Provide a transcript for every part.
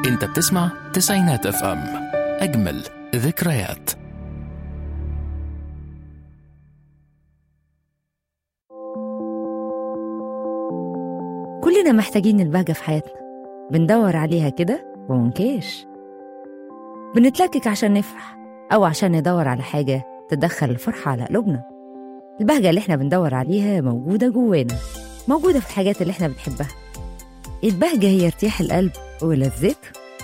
انت بتسمع تسعينات اف ام اجمل ذكريات كلنا محتاجين البهجة في حياتنا بندور عليها كده ومنكاش بنتلكك عشان نفرح أو عشان ندور على حاجة تدخل الفرحة على قلوبنا البهجة اللي احنا بندور عليها موجودة جوانا موجودة في الحاجات اللي احنا بنحبها البهجة هي ارتياح القلب ولذته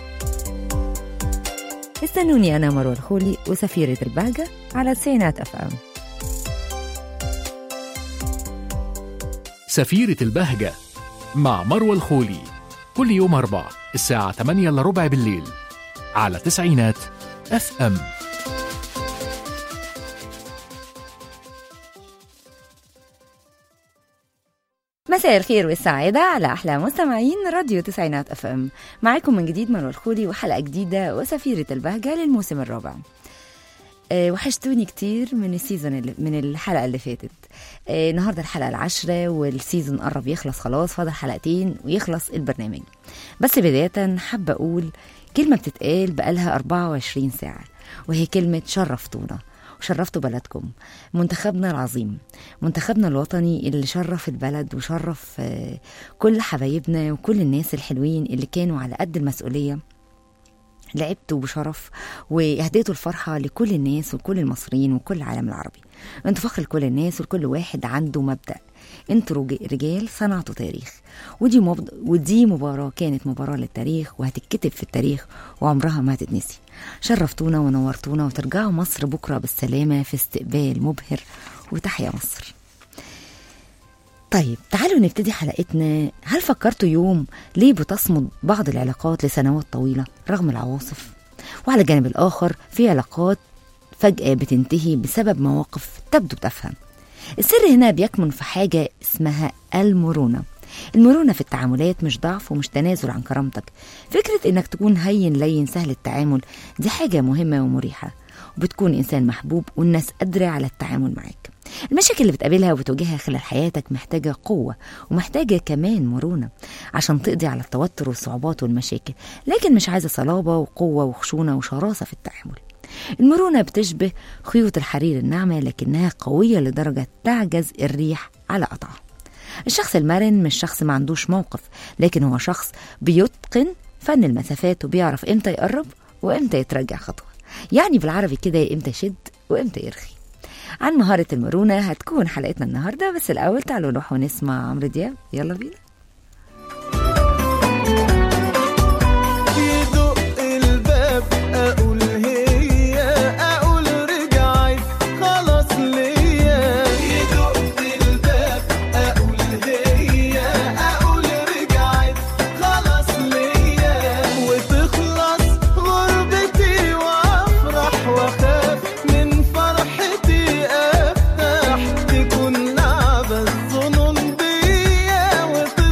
استنوني أنا مروة الخولي وسفيرة البهجة على تسعينات أف أم سفيرة البهجة مع مروة الخولي كل يوم أربع الساعة 8 إلا ربع بالليل على تسعينات اف ام مساء الخير والسعادة على أحلى مستمعين راديو تسعينات أف أم معاكم من جديد مروة الخولي وحلقة جديدة وسفيرة البهجة للموسم الرابع أه وحشتوني كتير من السيزون اللي من الحلقة اللي فاتت أه النهاردة الحلقة العاشرة والسيزون قرب يخلص خلاص فاضل حلقتين ويخلص البرنامج بس بداية حابة أقول كلمة بتتقال بقالها 24 ساعة وهي كلمة شرفتونا وشرفتوا بلدكم منتخبنا العظيم منتخبنا الوطني اللي شرف البلد وشرف آه، كل حبايبنا وكل الناس الحلوين اللي كانوا على قد المسؤولية لعبتوا بشرف واهديتوا الفرحة لكل الناس وكل المصريين وكل العالم العربي انتوا فخر لكل الناس وكل واحد عنده مبدأ انتوا رج- رجال صنعتوا تاريخ ودي مبد... ودي مباراة كانت مباراة للتاريخ وهتتكتب في التاريخ وعمرها ما هتتنسي شرفتونا ونورتونا وترجعوا مصر بكرة بالسلامة في استقبال مبهر وتحيا مصر طيب تعالوا نبتدي حلقتنا هل فكرتوا يوم ليه بتصمد بعض العلاقات لسنوات طويلة رغم العواصف وعلى الجانب الآخر في علاقات فجأة بتنتهي بسبب مواقف تبدو تافهة السر هنا بيكمن في حاجة اسمها المرونة المرونة في التعاملات مش ضعف ومش تنازل عن كرامتك فكرة انك تكون هين لين سهل التعامل دي حاجة مهمة ومريحة وبتكون إنسان محبوب والناس قادرة على التعامل معاك المشاكل اللي بتقابلها وبتواجهها خلال حياتك محتاجة قوة ومحتاجة كمان مرونة عشان تقضي على التوتر والصعوبات والمشاكل لكن مش عايزة صلابة وقوة وخشونة وشراسة في التعامل المرونة بتشبه خيوط الحرير الناعمة لكنها قوية لدرجة تعجز الريح على قطعها الشخص المرن مش شخص ما عندوش موقف لكن هو شخص بيتقن فن المسافات وبيعرف امتى يقرب وامتى يترجع خطوة يعني بالعربي كده امتى يشد وامتى يرخي عن مهارة المرونة هتكون حلقتنا النهاردة بس الأول تعالوا نروح ونسمع عمرو دياب يلا بينا يدق الباب اقول هي اقول رجعت خلاص ليا يدق الباب اقول هي اقول رجعت خلاص ليا وتخلص غربتي وافرح واخاف من فرحتي افتح تكون لعبة الظنون بيا وتخلص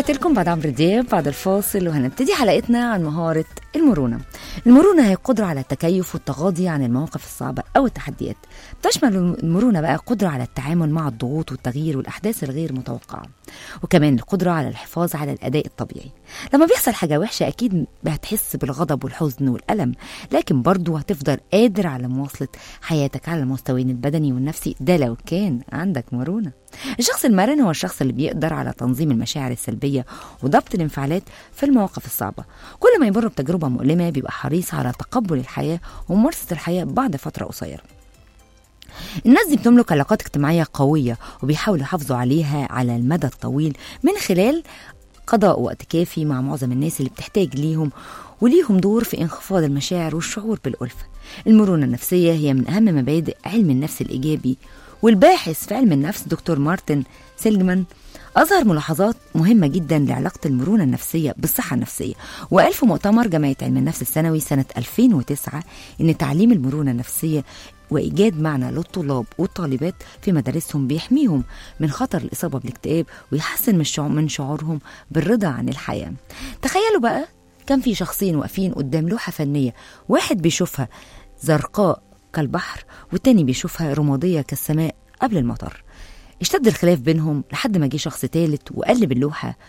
ورجعت لكم بعد عمرو دياب بعد الفاصل وهنبتدي حلقتنا عن مهارة المرونة المرونة هي القدرة على التكيف والتغاضي عن المواقف الصعبة أو التحديات تشمل المرونة بقى قدرة على التعامل مع الضغوط والتغيير والأحداث الغير متوقعة وكمان القدرة على الحفاظ على الأداء الطبيعي لما بيحصل حاجة وحشة أكيد هتحس بالغضب والحزن والألم لكن برضو هتفضل قادر على مواصلة حياتك على المستويين البدني والنفسي ده لو كان عندك مرونة الشخص المرن هو الشخص اللي بيقدر على تنظيم المشاعر السلبية وضبط الانفعالات في المواقف الصعبة كل ما يمر بتجربة مؤلمة بيبقى حريص على تقبل الحياة وممارسة الحياة بعد فترة قصيرة الناس دي بتملك علاقات اجتماعية قوية وبيحاولوا يحافظوا عليها على المدى الطويل من خلال قضاء وقت كافي مع معظم الناس اللي بتحتاج ليهم وليهم دور في انخفاض المشاعر والشعور بالألفة المرونة النفسية هي من أهم مبادئ علم النفس الإيجابي والباحث في علم النفس دكتور مارتن سيلجمان أظهر ملاحظات مهمة جدا لعلاقة المرونة النفسية بالصحة النفسية وقال في مؤتمر جمعية علم النفس السنوي سنة 2009 إن تعليم المرونة النفسية وإيجاد معنى للطلاب والطالبات في مدارسهم بيحميهم من خطر الإصابة بالاكتئاب ويحسن من شعور من شعورهم بالرضا عن الحياة تخيلوا بقى كان في شخصين واقفين قدام لوحة فنية واحد بيشوفها زرقاء كالبحر والتاني بيشوفها رمادية كالسماء قبل المطر اشتد الخلاف بينهم لحد ما جه شخص تالت وقلب اللوحة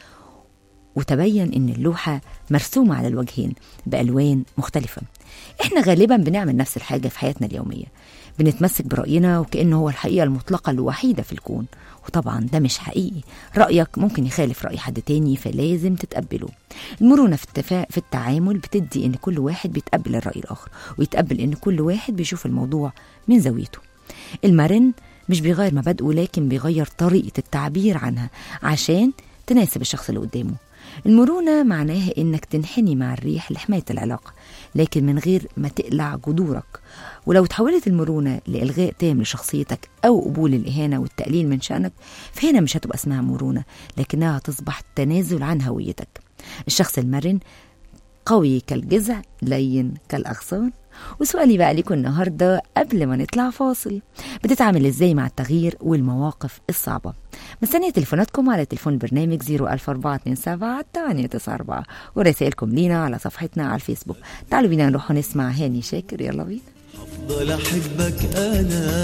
وتبين ان اللوحة مرسومة على الوجهين بألوان مختلفة احنا غالبا بنعمل نفس الحاجة في حياتنا اليومية بنتمسك برأينا وكأنه هو الحقيقة المطلقة الوحيدة في الكون وطبعا ده مش حقيقي رأيك ممكن يخالف رأي حد تاني فلازم تتقبله المرونة في التفا... في التعامل بتدي ان كل واحد بيتقبل الرأي الآخر ويتقبل ان كل واحد بيشوف الموضوع من زاويته المرن مش بيغير مبادئه لكن بيغير طريقة التعبير عنها عشان تناسب الشخص اللي قدامه المرونة معناها إنك تنحني مع الريح لحماية العلاقة لكن من غير ما تقلع جذورك ولو تحولت المرونة لإلغاء تام لشخصيتك أو قبول الإهانة والتقليل من شأنك فهنا مش هتبقى اسمها مرونة لكنها هتصبح تنازل عن هويتك الشخص المرن قوي كالجذع لين كالأغصان وسؤالي بقى لكم النهاردة قبل ما نطلع فاصل بتتعامل ازاي مع التغيير والمواقف الصعبة مستنية تليفوناتكم على تليفون البرنامج 01427 894 ورسائلكم لينا على صفحتنا على الفيسبوك تعالوا بينا نروح نسمع هاني شاكر يلا بينا افضل احبك انا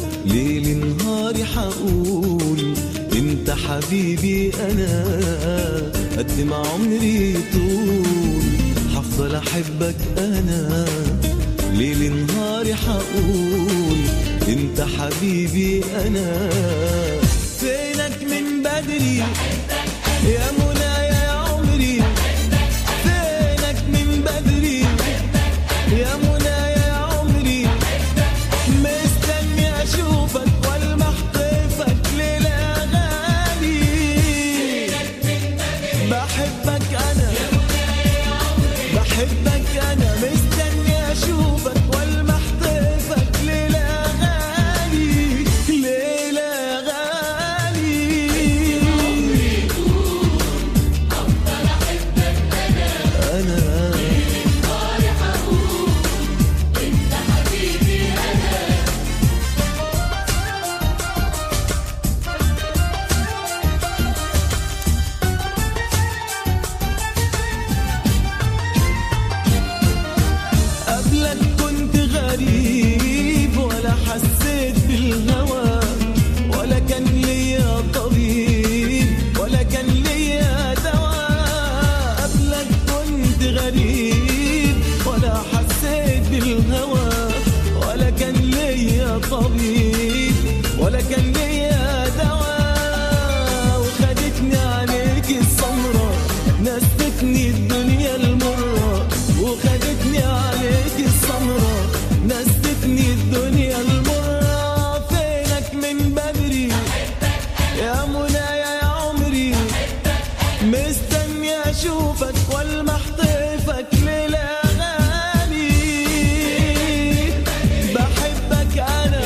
ليل نهاري حقول انت حبيبي انا قد ما عمري طول هفضل احبك انا ليل نهاري حقول انت حبيبي انا فينك من بدري يا منايا يا عمري فينك من بدري يا منايا يا عمري مستني اشوفك والمح طيفك ليلة غالي بحبك انا بحبك انا مستني اشوفك والمح طيفك ليلة غالي ليلة غالي انا قبلك كنت غريب ولا حسيت بالهوى ولا كان ليا طبيب ولا كان ليا دواء قبلك كنت غريب ولا حسيت بالهوى ولا كان ليا طبيب ولا كان ليا دواء وخدتني عليك السمرة نستني الدنيا المرة وخدتني عليك السمرة نستني الدنيا المرة فينك من بدري يا منايا يا عمري مستني اشوفك والمح طيفك ليلة غالي بحبك انا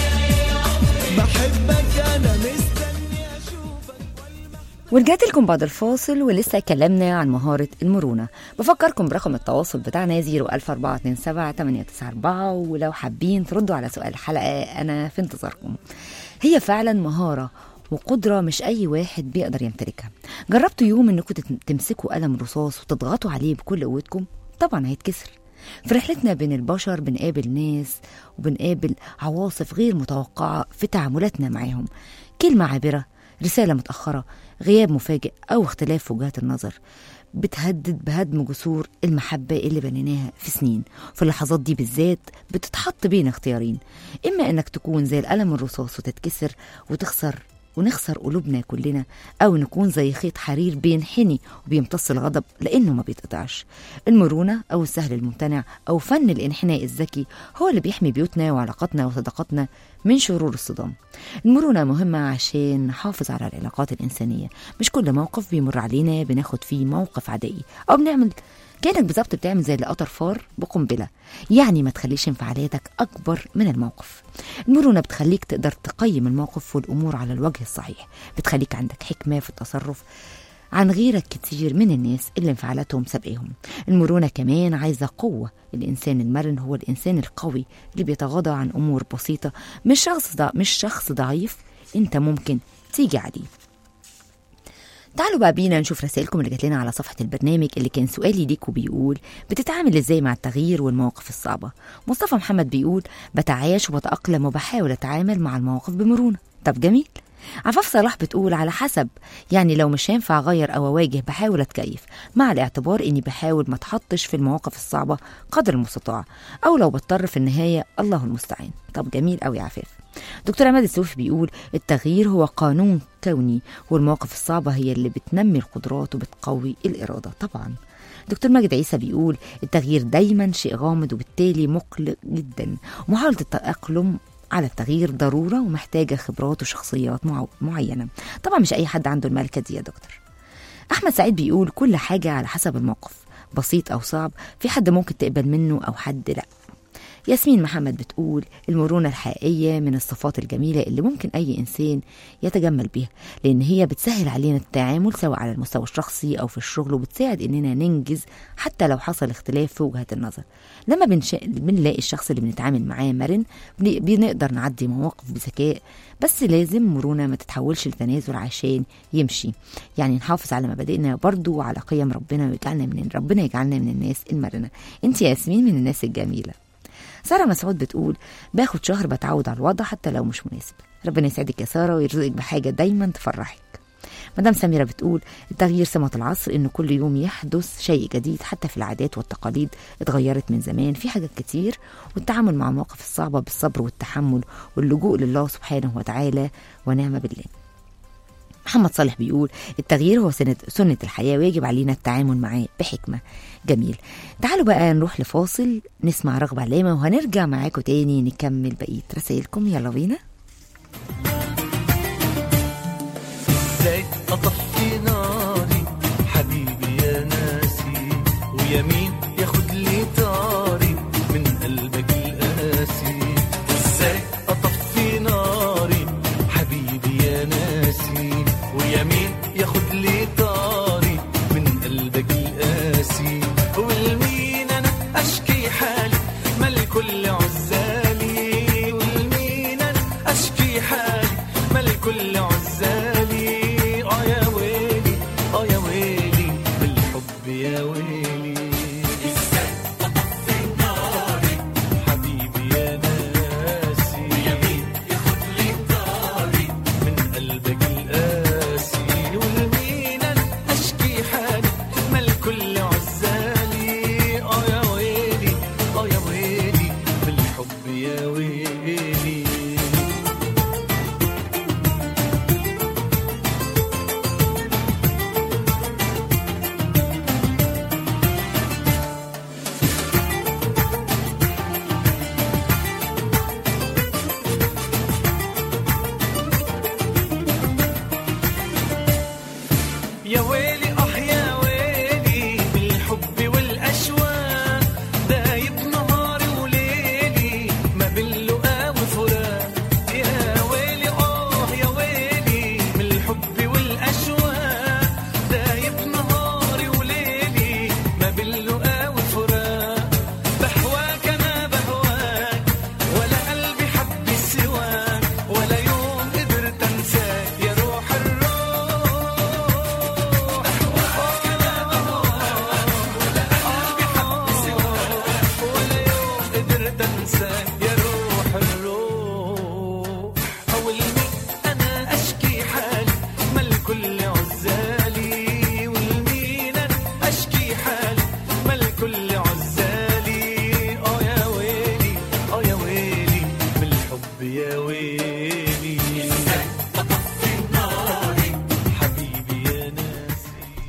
بحبك انا مستني اشوفك والمح ورجعت لكم بعد الفاصل ولسه اتكلمنا عن مهارة المرونة بفكركم برقم التواصل بتاعنا 01427 ولو حابين تردوا على سؤال الحلقة أنا في انتظاركم هي فعلا مهارة وقدرة مش أي واحد بيقدر يمتلكها جربتوا يوم إنكم تت- تمسكوا قلم رصاص وتضغطوا عليه بكل قوتكم طبعا هيتكسر في رحلتنا بين البشر بنقابل ناس وبنقابل عواصف غير متوقعة في تعاملاتنا معاهم كلمة عابرة رسالة متأخرة غياب مفاجئ أو اختلاف في وجهات النظر بتهدد بهدم جسور المحبة اللي بنيناها في سنين في اللحظات دي بالذات بتتحط بين اختيارين إما إنك تكون زي القلم الرصاص وتتكسر وتخسر ونخسر قلوبنا كلنا أو نكون زي خيط حرير بينحني وبيمتص الغضب لأنه ما بيتقطعش المرونة أو السهل الممتنع أو فن الانحناء الذكي هو اللي بيحمي بيوتنا وعلاقاتنا وصداقاتنا من شرور الصدام المرونة مهمة عشان نحافظ على العلاقات الإنسانية مش كل موقف بيمر علينا بناخد فيه موقف عدائي أو بنعمل كانك بالظبط بتعمل زي اللي قطر فار بقنبله يعني ما تخليش انفعالاتك اكبر من الموقف المرونه بتخليك تقدر تقيم الموقف والامور على الوجه الصحيح بتخليك عندك حكمه في التصرف عن غيرك كتير من الناس اللي انفعالاتهم سابقهم المرونة كمان عايزة قوة الإنسان المرن هو الإنسان القوي اللي بيتغاضى عن أمور بسيطة مش شخص ضع... مش شخص ضعيف أنت ممكن تيجي عليه تعالوا بقى بينا نشوف رسائلكم اللي جات لنا على صفحة البرنامج اللي كان سؤالي ليكوا بيقول بتتعامل ازاي مع التغيير والمواقف الصعبة مصطفى محمد بيقول بتعايش وبتأقلم وبحاول أتعامل مع المواقف بمرونة طب جميل عفاف صلاح بتقول على حسب يعني لو مش هينفع اغير او اواجه بحاول اتكيف مع الاعتبار اني بحاول ما اتحطش في المواقف الصعبه قدر المستطاع او لو بضطر في النهايه الله المستعان طب جميل قوي يا عفاف دكتور عماد السوفي بيقول التغيير هو قانون كوني والمواقف الصعبه هي اللي بتنمي القدرات وبتقوي الاراده طبعا دكتور ماجد عيسى بيقول التغيير دايما شيء غامض وبالتالي مقلق جدا محاولة التأقلم على التغيير ضرورة ومحتاجة خبرات وشخصيات مع- معينة طبعا مش أي حد عنده الملكة دي يا دكتور أحمد سعيد بيقول كل حاجة على حسب الموقف بسيط أو صعب في حد ممكن تقبل منه أو حد لأ ياسمين محمد بتقول المرونة الحقيقية من الصفات الجميلة اللي ممكن أي إنسان يتجمل بيها لأن هي بتسهل علينا التعامل سواء على المستوى الشخصي أو في الشغل وبتساعد إننا ننجز حتى لو حصل اختلاف في وجهات النظر لما بنش... بنلاقي الشخص اللي بنتعامل معاه مرن بن- بنقدر نعدي مواقف بذكاء بس لازم مرونة ما تتحولش لتنازل عشان يمشي يعني نحافظ على مبادئنا برضو وعلى قيم ربنا ويجعلنا من ربنا يجعلنا من الناس المرنة انت يا ياسمين من الناس الجميلة سارة مسعود بتقول باخد شهر بتعود على الوضع حتى لو مش مناسب ربنا يسعدك يا سارة ويرزقك بحاجة دايما تفرحك مدام سميرة بتقول التغيير سمة العصر إن كل يوم يحدث شيء جديد حتى في العادات والتقاليد اتغيرت من زمان في حاجات كتير والتعامل مع المواقف الصعبة بالصبر والتحمل واللجوء لله سبحانه وتعالى ونعم بالله محمد صالح بيقول التغيير هو سنة, سنة الحياة ويجب علينا التعامل معاه بحكمة جميل تعالوا بقى نروح لفاصل نسمع رغبة علامة وهنرجع معاكم تاني نكمل بقية رسائلكم يلا بينا ازاي اطفي ناري حبيبي يا ناسي ويمين ياخد لي طاري من قلبك القاسي ازاي اطفي ناري حبيبي يا ناسي ويمين ياخد لي طاري من قلبك القاسي والمين انا اشكي حالي ما الكل عزالي والمين انا اشكي حالي ما الكل عزالي اه يا ويلي اه يا ويلي بالحب يا ويلي ازاي اطفي ناري حبيبي يا ناسي يمين ياخد لي طاري من قلبك القاسي والمين انا اشكي حالي ما الكل عزالي اه يا ويلي اه يا ويلي بالحب يا ويلي يا ويلي اه يا ويلي بالحب والاشواق دايب نهاري وليلي ما بين لقا وفراق يا ويلي حبيبي يا ناس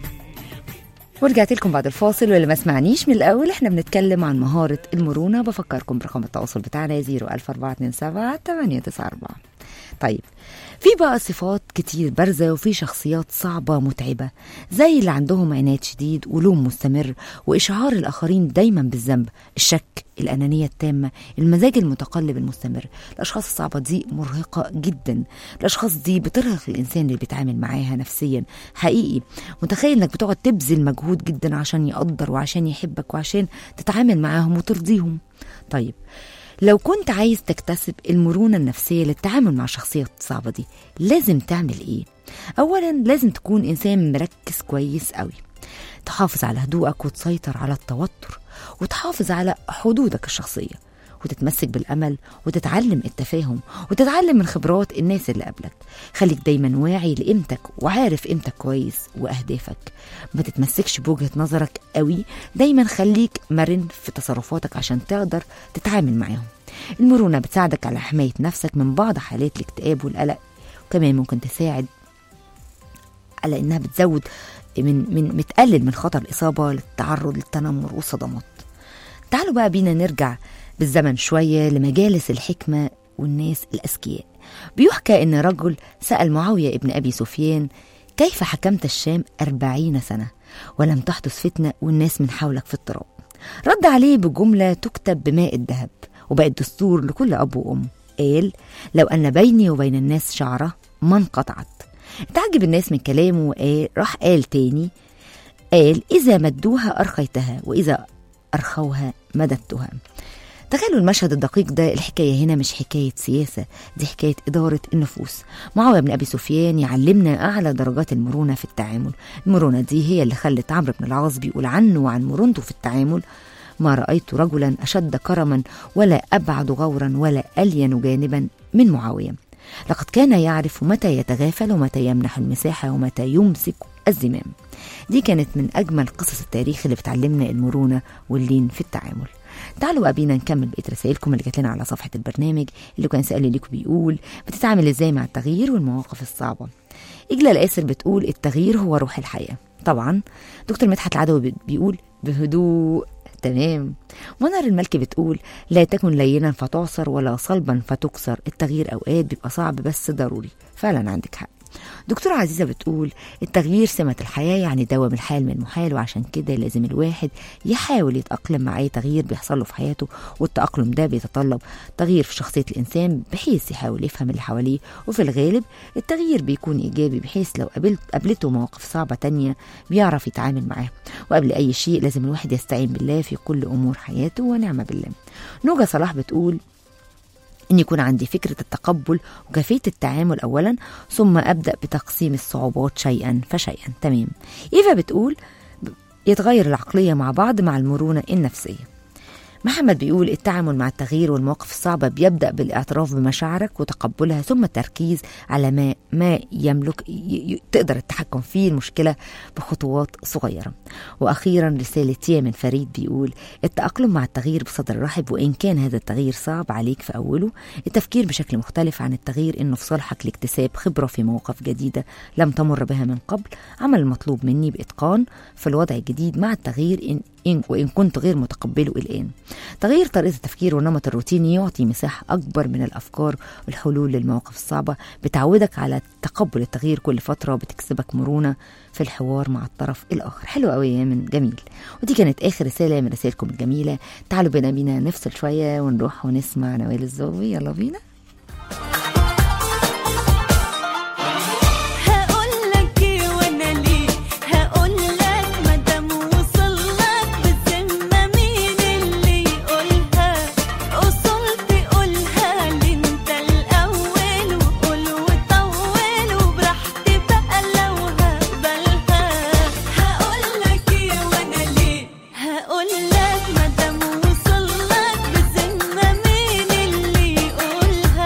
ورجعت لكم بعد الفاصل واللي ما سمعنيش من الاول احنا بنتكلم عن مهاره المرونه بفكركم برقم التواصل بتاعنا 01427 894 طيب في بقى صفات كتير بارزة وفي شخصيات صعبة متعبة زي اللي عندهم عناد شديد ولوم مستمر وإشعار الآخرين دايما بالذنب الشك الأنانية التامة المزاج المتقلب المستمر الأشخاص الصعبة دي مرهقة جدا الأشخاص دي بترهق الإنسان اللي بيتعامل معاها نفسيا حقيقي متخيل إنك بتقعد تبذل مجهود جدا عشان يقدر وعشان يحبك وعشان تتعامل معاهم وترضيهم طيب لو كنت عايز تكتسب المرونة النفسية للتعامل مع الشخصية الصعبة دي لازم تعمل ايه؟ أولا لازم تكون إنسان مركز كويس قوي تحافظ على هدوءك وتسيطر على التوتر وتحافظ على حدودك الشخصية وتتمسك بالأمل وتتعلم التفاهم وتتعلم من خبرات الناس اللي قبلك خليك دايما واعي لقيمتك وعارف قيمتك كويس وأهدافك ما تتمسكش بوجهة نظرك قوي دايما خليك مرن في تصرفاتك عشان تقدر تتعامل معاهم المرونة بتساعدك على حماية نفسك من بعض حالات الاكتئاب والقلق وكمان ممكن تساعد على انها بتزود من من بتقلل من خطر الاصابه للتعرض للتنمر والصدمات. تعالوا بقى بينا نرجع بالزمن شويه لمجالس الحكمه والناس الاذكياء. بيحكى ان رجل سال معاويه ابن ابي سفيان كيف حكمت الشام أربعين سنه ولم تحدث فتنه والناس من حولك في اضطراب. رد عليه بجمله تكتب بماء الذهب وبقت دستور لكل اب وام. قال لو ان بيني وبين الناس شعره ما انقطعت اتعجب الناس من كلامه وقال راح قال تاني قال إذا مدوها أرخيتها وإذا أرخوها مددتها تخيلوا المشهد الدقيق ده الحكاية هنا مش حكاية سياسة دي حكاية إدارة النفوس معاوية بن أبي سفيان يعلمنا أعلى درجات المرونة في التعامل المرونة دي هي اللي خلت عمرو بن العاص بيقول عنه وعن مرونته في التعامل ما رأيت رجلا أشد كرما ولا أبعد غورا ولا ألين جانبا من معاوية لقد كان يعرف متى يتغافل ومتى يمنح المساحة ومتى يمسك الزمام دي كانت من أجمل قصص التاريخ اللي بتعلمنا المرونة واللين في التعامل تعالوا بقى بينا نكمل بقية رسائلكم اللي جات لنا على صفحة البرنامج اللي كان سأل ليكم بيقول بتتعامل ازاي مع التغيير والمواقف الصعبة إجلال الآسر بتقول التغيير هو روح الحياة طبعا دكتور مدحت العدوي بيقول بهدوء تمام منار الملكي بتقول لا تكن لينا فتعصر ولا صلبا فتكسر التغيير اوقات بيبقى صعب بس ضروري فعلا عندك حق دكتورة عزيزة بتقول التغيير سمة الحياة يعني دوام الحال من المحال وعشان كده لازم الواحد يحاول يتأقلم مع أي تغيير بيحصل له في حياته والتأقلم ده بيتطلب تغيير في شخصية الإنسان بحيث يحاول يفهم اللي حواليه وفي الغالب التغيير بيكون إيجابي بحيث لو قابلت قابلته مواقف صعبة تانية بيعرف يتعامل معاها وقبل أي شيء لازم الواحد يستعين بالله في كل أمور حياته ونعم بالله نوجة صلاح بتقول ان يكون عندي فكره التقبل وكيفيه التعامل اولا ثم ابدا بتقسيم الصعوبات شيئا فشيئا تمام ايفا بتقول يتغير العقليه مع بعض مع المرونه النفسيه محمد بيقول التعامل مع التغيير والمواقف الصعبة بيبدأ بالاعتراف بمشاعرك وتقبلها ثم التركيز على ما ما يملك ي- ي- تقدر التحكم فيه المشكلة بخطوات صغيرة. وأخيرا رسالة يامن فريد بيقول التأقلم مع التغيير بصدر رحب وإن كان هذا التغيير صعب عليك في أوله التفكير بشكل مختلف عن التغيير إنه في صالحك لاكتساب خبرة في مواقف جديدة لم تمر بها من قبل عمل المطلوب مني بإتقان في الوضع الجديد مع التغيير إن إن وإن كنت غير متقبله الآن تغيير طريقة التفكير والنمط الروتيني يعطي مساحة أكبر من الأفكار والحلول للمواقف الصعبة بتعودك على تقبل التغيير كل فترة وبتكسبك مرونة في الحوار مع الطرف الآخر حلو قوي يا من جميل ودي كانت آخر رسالة من رسائلكم الجميلة تعالوا بينا بينا نفصل شوية ونروح ونسمع نوال الزوبي يلا بينا هقولك ايه وانا ليه هقولك مادام وصلك بالذمة مين اللي يقولها اصول تقولها لي انت الاول وقول وطول وبراحتي بقى لو هقبلها هقولك ايه وانا ليه هقولك مادام وصلك بالذمة مين اللي يقولها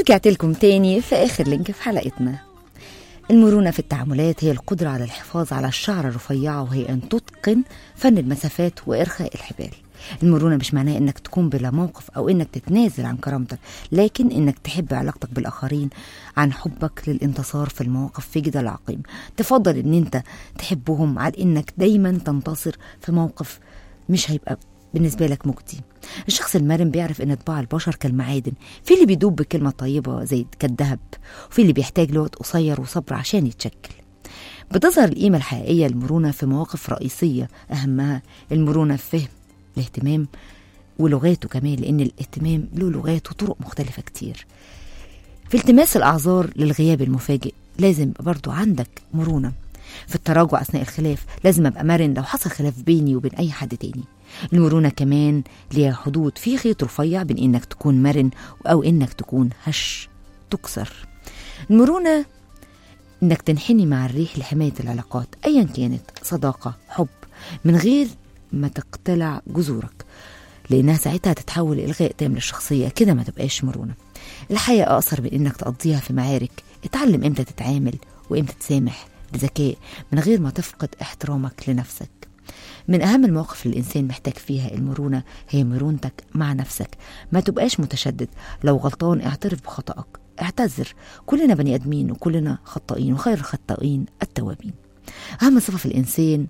ورجعت لكم تاني في آخر لينك في حلقتنا المرونة في التعاملات هي القدرة على الحفاظ على الشعر الرفيعة وهي أن تتقن فن المسافات وإرخاء الحبال المرونة مش معناها إنك تكون بلا موقف أو إنك تتنازل عن كرامتك لكن إنك تحب علاقتك بالآخرين عن حبك للانتصار في المواقف في جدل عقيم تفضل إن أنت تحبهم على إنك دايما تنتصر في موقف مش هيبقى بالنسبة لك مجدي الشخص المرن بيعرف ان طباع البشر كالمعادن في اللي بيدوب بكلمة طيبة زي كالذهب وفي اللي بيحتاج لوقت قصير وصبر عشان يتشكل بتظهر القيمة الحقيقية للمرونة في مواقف رئيسية أهمها المرونة في فهم الاهتمام ولغاته كمان لأن الاهتمام له لغات وطرق مختلفة كتير في التماس الأعذار للغياب المفاجئ لازم يبقى برضو عندك مرونة في التراجع أثناء الخلاف لازم أبقى مرن لو حصل خلاف بيني وبين أي حد تاني المرونة كمان ليها حدود في خيط رفيع بين إنك تكون مرن أو إنك تكون هش تكسر المرونة إنك تنحني مع الريح لحماية العلاقات أيا كانت صداقة حب من غير ما تقتلع جذورك لأنها ساعتها تتحول لإلغاء تام للشخصية كده ما تبقاش مرونة الحياة أقصر من إنك تقضيها في معارك اتعلم إمتى تتعامل وإمتى تسامح بذكاء من غير ما تفقد احترامك لنفسك من أهم المواقف اللي الإنسان محتاج فيها المرونة هي مرونتك مع نفسك ما تبقاش متشدد لو غلطان اعترف بخطأك اعتذر كلنا بني آدمين وكلنا خطائين وخير الخطائين التوابين أهم صفة في الإنسان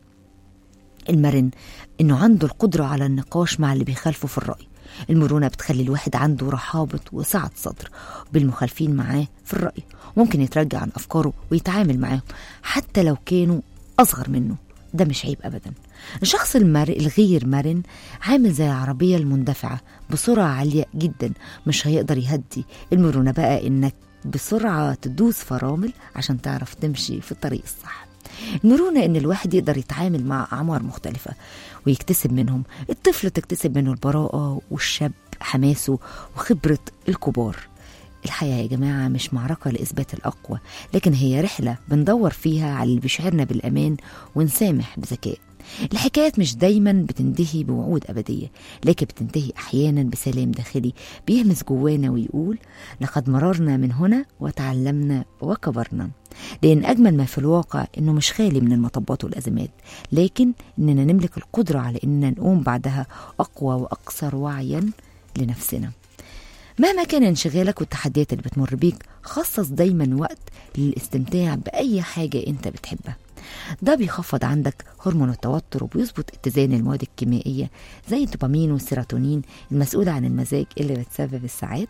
المرن إنه عنده القدرة على النقاش مع اللي بيخالفه في الرأي المرونة بتخلي الواحد عنده رحابة وسعة صدر بالمخالفين معاه في الرأي ممكن يترجع عن أفكاره ويتعامل معاهم حتى لو كانوا أصغر منه ده مش عيب أبدا الشخص المر الغير مرن عامل زي العربية المندفعة بسرعة عالية جدا مش هيقدر يهدي المرونة بقى إنك بسرعة تدوس فرامل عشان تعرف تمشي في الطريق الصح المرونة إن الواحد يقدر يتعامل مع أعمار مختلفة ويكتسب منهم الطفل تكتسب منه البراءة والشاب حماسه وخبرة الكبار الحياة يا جماعة مش معركة لإثبات الأقوى لكن هي رحلة بندور فيها على اللي بيشعرنا بالأمان ونسامح بذكاء الحكايات مش دايما بتنتهي بوعود أبدية لكن بتنتهي أحيانا بسلام داخلي بيهمس جوانا ويقول لقد مررنا من هنا وتعلمنا وكبرنا لأن أجمل ما في الواقع إنه مش خالي من المطبات والأزمات لكن إننا نملك القدرة على إننا نقوم بعدها أقوى وأكثر وعيا لنفسنا مهما كان انشغالك والتحديات اللي بتمر بيك خصص دايما وقت للاستمتاع بأي حاجة انت بتحبها ده بيخفض عندك هرمون التوتر وبيظبط اتزان المواد الكيميائية زي الدوبامين والسيروتونين المسؤولة عن المزاج اللي بتسبب السعادة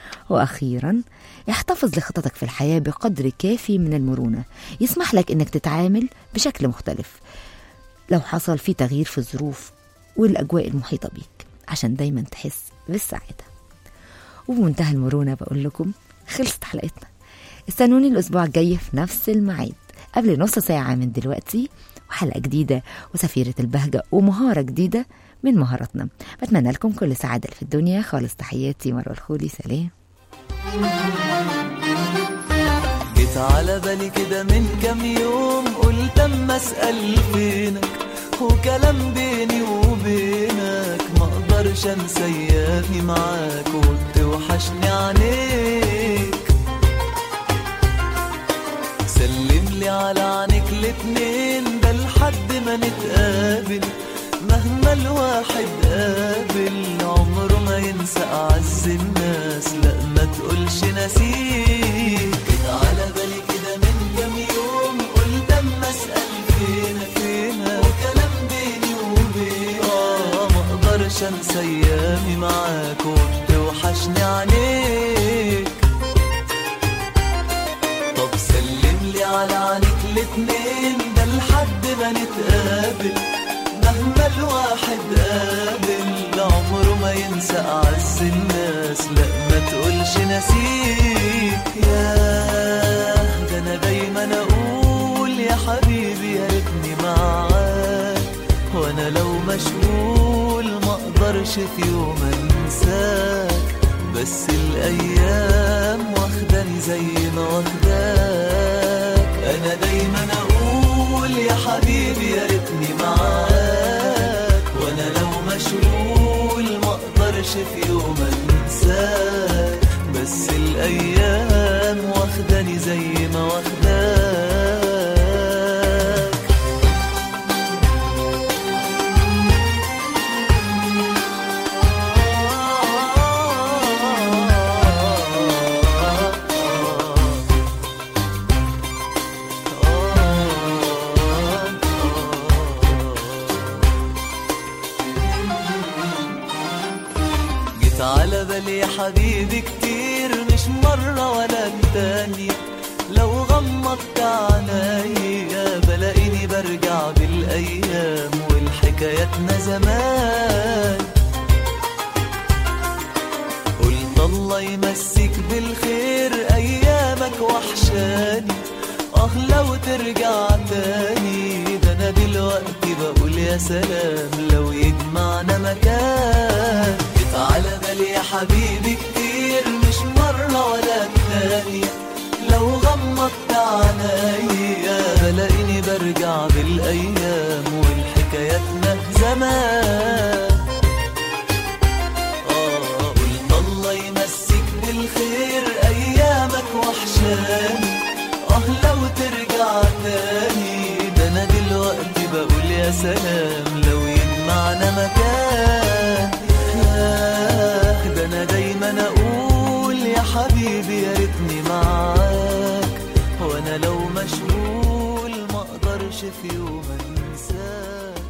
وأخيرا احتفظ لخططك في الحياة بقدر كافي من المرونة يسمح لك انك تتعامل بشكل مختلف لو حصل في تغيير في الظروف والأجواء المحيطة بيك عشان دايما تحس بالسعادة وبمنتهى المرونة بقول لكم خلصت حلقتنا استنوني الأسبوع الجاي في نفس الميعاد قبل نص ساعة من دلوقتي وحلقة جديدة وسفيرة البهجة ومهارة جديدة من مهاراتنا بتمنى لكم كل سعادة في الدنيا خالص تحياتي مروة الخولي سلام جيت على بالي كده من كام يوم قلت اما اسال فينك وكلام بيني وبينك ما اقدرش انسى ايامي معاك وبتوحشني عينيك سلم لي على عينيك الاتنين ده لحد ما نتقابل مهما الواحد قابل عمره ما ينسى أعز الناس لا ما تقولش نسيك جيت على بالي كده من كام يوم قلت اما اسأل فينك فينك وكلام بيني وبينك اه ما اقدرش انسى ايامي معاك وبتوحشني عينيك طب سلم لي على عينيك الاتنين ده لحد ما نتقابل مهما الواحد قابل عمره ما ينسى أعز الناس لا ما تقولش نسيك يا ده أنا دايما أقول يا حبيبي يا ريتني معاك وأنا لو مشغول ما أقدرش في يوم أنساك بس الأيام واخداني زي ما واخداك أنا دايما أقول يا حبيبي يا ريتني معاك وأنا لو مشغول ما أقدرش في يوم أنساك بس بس الايام واخداني زي ما واخداك جيت على بالي يا حبيبي كتير مش مرة ولا التانية لو غمضت عينيا بلاقيني برجع بالأيام والحكاياتنا زمان قلت الله يمسك بالخير أيامك وحشاني آه لو ترجع تاني ده أنا دلوقتي بقول يا سلام لو يجمعنا مكان جيت على بالي يا حبيبي كتير مش مرة ولا التانية لو غمضت عينيا بلاقيني برجع بالأيام والحكاياتنا زمان آه قلت الله يمسك بالخير أيامك وحشاني آه لو ترجع تاني ده أنا دلوقتي بقول يا سلام لو يجمعنا مكان آه ده أنا دايما أقول يا حبيبي يا ريتني معاك وأنا لو مشغول ما أقدرش في يوم أنساك